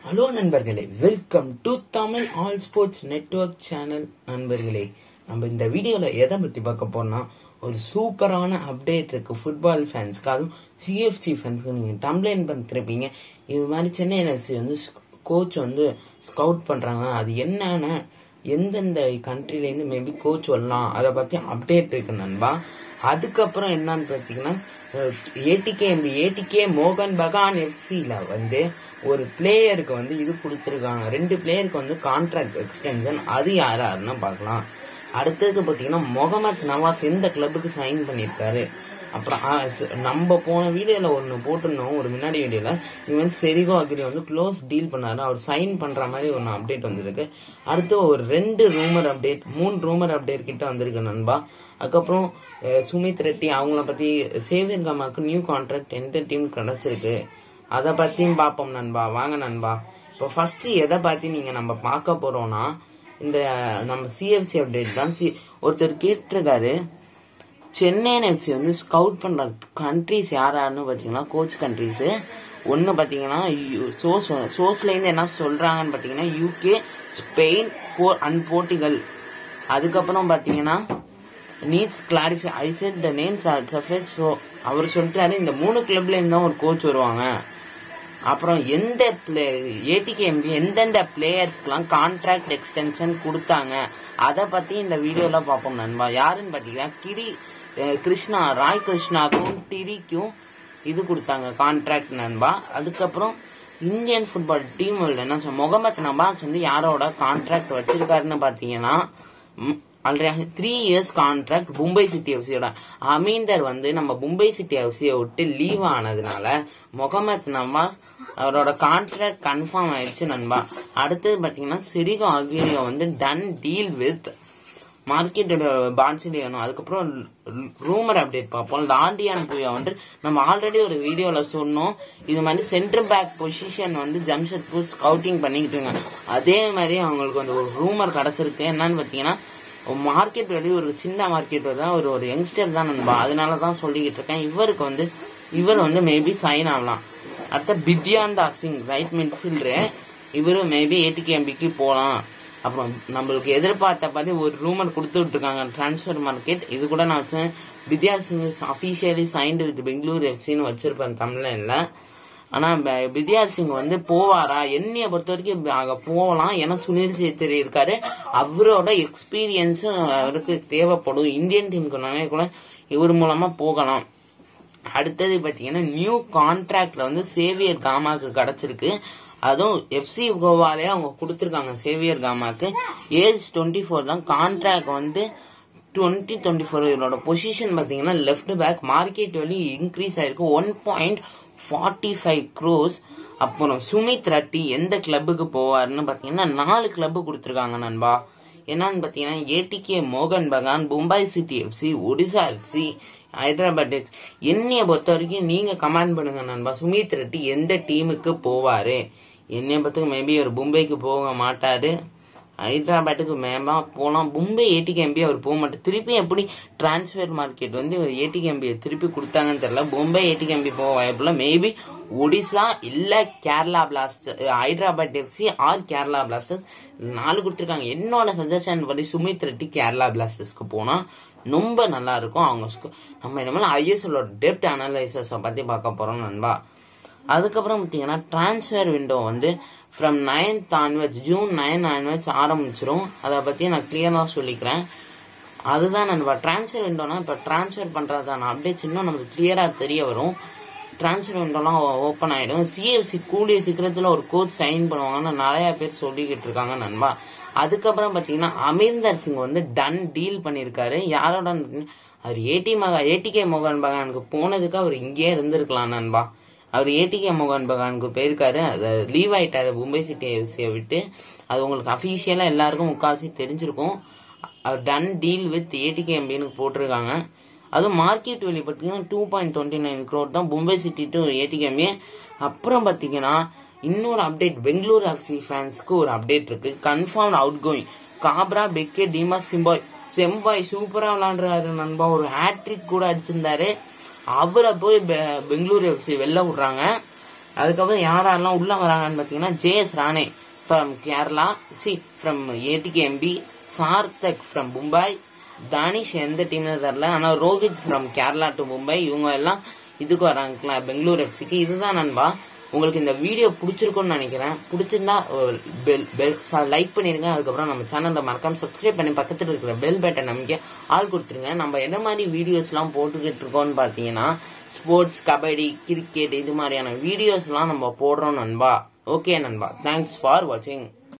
hello நண்பர்களே welcome to Tamil all sports network channel நண்பர்களே நம்ம இந்த வீடியோவில் எதை பற்றி பார்க்க போறோம்னா ஒரு சூப்பரான அப்டேட் இருக்கு ஃபுட்பால் ஃபேன்ஸ்க்கு அதுவும் சிஎஃப்சி ஃபேன்ஸ்க்கு நீங்கள் டம்ப்ளைன் பண்ணிருப்பீங்க இது மாதிரி சென்னை என்எஃப்சி வந்து கோச் வந்து ஸ்கவுட் பண்ணுறாங்க அது என்னென்ன எந்தெந்த கண்ட்ரிலேருந்து மேபி கோச் வரலாம் அதை பற்றி அப்டேட் இருக்கு நண்பா அதுக்கப்புறம் என்னன்னு பார்த்தீங்கன்னா ஏடிகே இந்த ஏடிகே மோகன் பகான் எஃப்சியில் வந்து ஒரு பிளேயருக்கு வந்து இது கொடுத்துருக்காங்க ரெண்டு பிளேயருக்கு வந்து கான்ட்ராக்ட் எக்ஸ்டென்ஷன் அது யார் யாருன்னு பார்க்கலாம் அடுத்தது பார்த்தீங்கன்னா முகமது நவாஸ் எந்த கிளப்புக்கு சைன் பண்ணியிருக்காரு அப்புறம் ஆ, ச- நம்ம போன வீடியோவில் ஒன்று போட்டிருந்தோம் ஒரு முன்னாடி வீடியோவில் இவன் செரிகோ அக்ரி வந்து க்ளோஸ் டீல் பண்ணாரு அவர் சைன் பண்ணுற மாதிரி ஒன்று அப்டேட் வந்திருக்கு அடுத்து ஒரு ரெண்டு ரூமர் அப்டேட் மூணு ரூமர் அப்டேட் கிட்ட வந்திருக்கு நண்பா அதுக்கப்புறம் அஹ், சுமித் ரெட்டி அவங்கள பற்றி சேவியர் கமாக்கு நியூ கான்ட்ராக்ட் எந்த டீம் கிடைச்சிருக்கு அதை பற்றியும் பார்ப்போம் நண்பா வாங்க நண்பா இப்போ ஃபர்ஸ்ட் எதை பற்றி நீங்கள் நம்ம பார்க்க போகிறோம்னா இந்த நம்ம சிஎஃப்சி அப்டேட் தான் சி ஒருத்தர் கேட்டிருக்காரு சென்னை எஃப்சி வந்து ஸ்கவுட் பண்ற கண்ட்ரிஸ் யார் யாருன்னு பார்த்தீங்கன்னா கோச் கண்ட்ரிஸ் ஒன்று பார்த்தீங்கன்னா யு- சோர்ஸ் சோர்ஸ்லேருந்து என்ன சொல்றாங்கன்னு பார்த்தீங்கன்னா யூகே ஸ்பெயின் போ அண்ட் போர்ட்டுகல் அதுக்கப்புறம் பார்த்தீங்கன்னா needs clarify I set the names சஃபேஸ் ஸோ அவர் சொல்லிட்டாரு இந்த மூணு கிளப்ல இருந்து தான் ஒரு கோச் வருவாங்க அப்புறம் எந்த ஏடிகேஎம்பி எந்தெந்த பிளேயர்ஸ்க்குலாம் கான்ட்ராக்ட் எக்ஸ்டென்ஷன் கொடுத்தாங்க அதை பத்தி இந்த வீடியோல பார்ப்போம் நண்பா யாருன்னு பாத்தீங்கன்னா கிரி அஹ் கிருஷ்ணா ராய் கிருஷ்ணாக்கும் டிரிக்கும் இது கொடுத்தாங்க கான்ட்ராக்ட் நண்பா அதுக்கப்புறம் இந்தியன் ஃபுட்பால் டீம் என்ன சொல் முகமது நபாஸ் வந்து யாரோட கான்ட்ராக்ட் வச்சிருக்காருன்னு பாத்தீங்கன்னா already three years contract Mumbai city எஃப்சியோட அமீந்தர் வந்து நம்ம மும்பை சிட்டி எஃப்சியை விட்டு லீவ் ஆனதுனால முகமது நவாஸ் அவரோட கான்ட்ராக்ட் கன்ஃபார்ம் ஆயிடுச்சு நண்பா அடுத்தது பாத்தீங்கன்னா சிரிகோ அகிரியோ வந்து டன் டீல் வித் மார்க்கெட்டோட பான்சிலியனும் அதுக்கப்புறம் ரூமர் அப்டேட் பார்ப்போம் லாண்டியான் புயா வந்து நம்ம ஆல்ரெடி ஒரு வீடியோல சொன்னோம் இது மாதிரி சென்டர் பேக் பொசிஷன் வந்து ஜம்ஷெட்பூர் ஸ்கவுட்டிங் பண்ணிக்கிட்டு இருக்காங்க அதே மாதிரி அவங்களுக்கு வந்து ஒரு ரூமர் கிடைச்சிருக்கு என்னன்னு பார்த்தீங்கன்னா மார்க்கெட் வெளியே ஒரு சின்ன மார்க்கெட் தான் ஒரு ஒரு யங்ஸ்டர் தான் நண்பா அதனால தான் சொல்லிக்கிட்டு இருக்கேன் இவருக்கு வந்து இவர் வந்து மேபி சைன் ஆகலாம் அடுத்த பித்யாந்தா சிங் ரைட் மிட்ஃபீல்டரு இவரும் மேபி ஏடிகேஎம்பிக்கு போகலாம் அப்புறம் நம்மளுக்கு எதிர்பார்த்த மாதிரி ஒரு ரூமர் கொடுத்து விட்டுருக்காங்க டிரான்ஸ்ஃபர் மார்க்கெட் இது கூட நான் சொன்னேன் Vidya Singh officially signed with Bengaluru எஃப்சின்னு வச்சிருப்பேன் தமிழ்ல ஆனா ப- வித்யா சிங் வந்து போவாரா என்னைய பொறுத்த வரைக்கும் அங்க போகலாம் ஏன்னா சுனில் சேத்ரி இருக்காரு அவரோட எக்ஸ்பீரியன்ஸும் அவருக்கு தேவைப்படும் இந்தியன் டீமுக்கு கூட இவர் மூலமா போகலாம் அடுத்தது பாத்தீங்கன்னா நியூ கான்ட்ராக்ட்ல வந்து சேவியர் காமாக்கு கிடைச்சிருக்கு அதுவும் எஃப்சி கோவாலே அவங்க கொடுத்துருக்காங்க சேவியர் காமாக்கு ஏஜ் டுவெண்ட்டி ஃபோர் தான் கான்ட்ராக்ட் வந்து டுவெண்ட்டி டுவெண்ட்டி ஃபோர் இதோட பொசிஷன் பார்த்தீங்கன்னா left back market value increase ஆயிருக்கு one point forty five crore அப்புறம் சுமித் ரெட்டி எந்த கிளப்புக்கு போவாருன்னு பார்த்தீங்கன்னா நாலு கிளப்பு கொடுத்துருக்காங்க நண்பா என்னன்னு பார்த்தீங்கன்னா ஏடிகே மோகன் Bagan Mumbai city FC Odisha FC Hyderabad FC என்னைய பொறுத்த வரைக்கும் நீங்க கமெண்ட் பண்ணுங்க நண்பா சுமித் ரெட்டி எந்த டீமுக்கு போவாரு என்னைய பொறுத்தவரைக்கும் மேபி அவர் மும்பைக்கு போக மாட்டாரு ஹைதராபாத்துக்கு மேமா போலாம் மும்பை ஏடிகேஎம்பி அவர் போக மாட்டார் திருப்பி எப்படி டிரான்ஸ்ஃபர் மார்க்கெட் வந்து ஏடிகேஎம்பி திருப்பி கொடுத்தாங்கன்னு தெரியல மும்பை ஏடிகேஎம்பி போக வாய்ப்புல மேபி ஒடிசா இல்ல Kerala blaster Hyderabad FC or Kerala blasters நாலு கொடுத்துருக்காங்க என்னோட சஜஷன் படி சுமித் ரெட்டி கேரளா பிளாஸ்டர்ஸ்க்கு போனா ரொம்ப நல்லா இருக்கும் அவங்க sco- நம்ம இனிமேல் ஐஎஸ்எல்லோட டெப்ட் அனலைசர்ஸை பத்தி பார்க்க போறோம் நண்பா அதுக்கப்புறம் பார்த்தீங்கன்னா டிரான்ஸ்ஃபர் விண்டோ வந்து from ninth onwards June nine onwards ஆரம்பிச்சிரும் அதை பற்றி நான் கிளியராக சொல்லிக்கிறேன் அதுதான் நண்பா ட்ரான்ஸ்ஃபர் விண்டோனா இப்போ ட்ரான்ஸ்ஃபர் பண்ணுறதான அப்டேட்ஸ் இன்னும் நமக்கு கிளியராக தெரிய வரும் ட்ரான்ஸ்ஃபர் விண்டோலாம் ஓப்பன் ஆகிடும் சிஎஃப்சி கூடிய சீக்கிரத்தில் ஒரு கோச் சைன் பண்ணுவாங்கன்னு நிறைய பேர் சொல்லிக்கிட்டு இருக்காங்க நண்பா அதுக்கப்புறம் பார்த்தீங்கன்னா அமீந்தர் சிங் வந்து டன் டீல் பண்ணியிருக்காரு யாரோட அவர் ஏடி மகா ஏடிகே மோகன் பகானுக்கு போனதுக்கு அவர் இங்கேயே இருந்திருக்கலாம் நண்பா அவர் ஏடிகே மோகன் பகானுக்கு போயிருக்காரு அது லீவ் ஆயிட்டாரு மும்பை சிட்டி எஃப்சியை விட்டு அது உங்களுக்கு அஃபீஷியலா எல்லாருக்கும் முக்காவாசி தெரிஞ்சிருக்கும் அவர் டன் டீல் வித் ஏடிகே எம்பின்னு போட்டிருக்காங்க அதுவும் மார்க்கெட் வேல்யூ பார்த்தீங்கன்னா two point twenty nine crore தான் மும்பை சிட்டி டு ஏடிகேஎம்பி அப்புறம் பார்த்தீங்கன்னா இன்னொரு அப்டேட் பெங்களூர் எஃப்சி ஃபேன்ஸ்க்கு ஒரு அப்டேட் இருக்கு கன்ஃபார்ம் அவுட் கோயிங் காப்ரா பெக்கே டீமா சிம்பாய் செம்பாய் சூப்பரா விளாண்டுறாரு நண்பா ஒரு ஹேட்ரிக் கூட அடிச்சிருந்தாரு அவரை போய் பெ- பெங்களூரு எஃப்சி வெளில விடுறாங்க அதுக்கப்புறம் யார் யாரெல்லாம் உள்ள வராங்கன்னு பார்த்தீங்கன்னா ஜேஎஸ் ராணே ஃப்ரம் கேரளா சி from ATKMB Sarthak from Mumbai Danish எந்த டீம்னு தெரில ஆனா ரோஹித் ஃப்ரம் கேரளா டு மும்பை இவங்க எல்லாம் இதுக்கு வராங்க பெங்களூர் எஃப்சிக்கு இதுதான் நண்பா உங்களுக்கு இந்த வீடியோ பிடிச்சிருக்கும்னு நினைக்கிறேன் பிடிச்சிருந்தா பெல் பெல் லைக் பண்ணிருங்க அதுக்கப்புறம் நம்ம சேனலை மறக்காம சப்ஸ்கிரைப் பண்ணி பக்கத்துல இருக்கிற பெல் பட்டன் நமக்கு ஆள் கொடுத்துருங்க நம்ம எந்த மாதிரி வீடியோஸ்லாம் போட்டுக்கிட்டு இருக்கோம்னு பார்த்தீங்கன்னா ஸ்போர்ட்ஸ் கபடி கிரிக்கெட் இது மாதிரியான வீடியோஸ்லாம் நம்ம போடுறோம் நண்பா ஓகே நண்பா தேங்க்ஸ் ஃபார் வாட்சிங்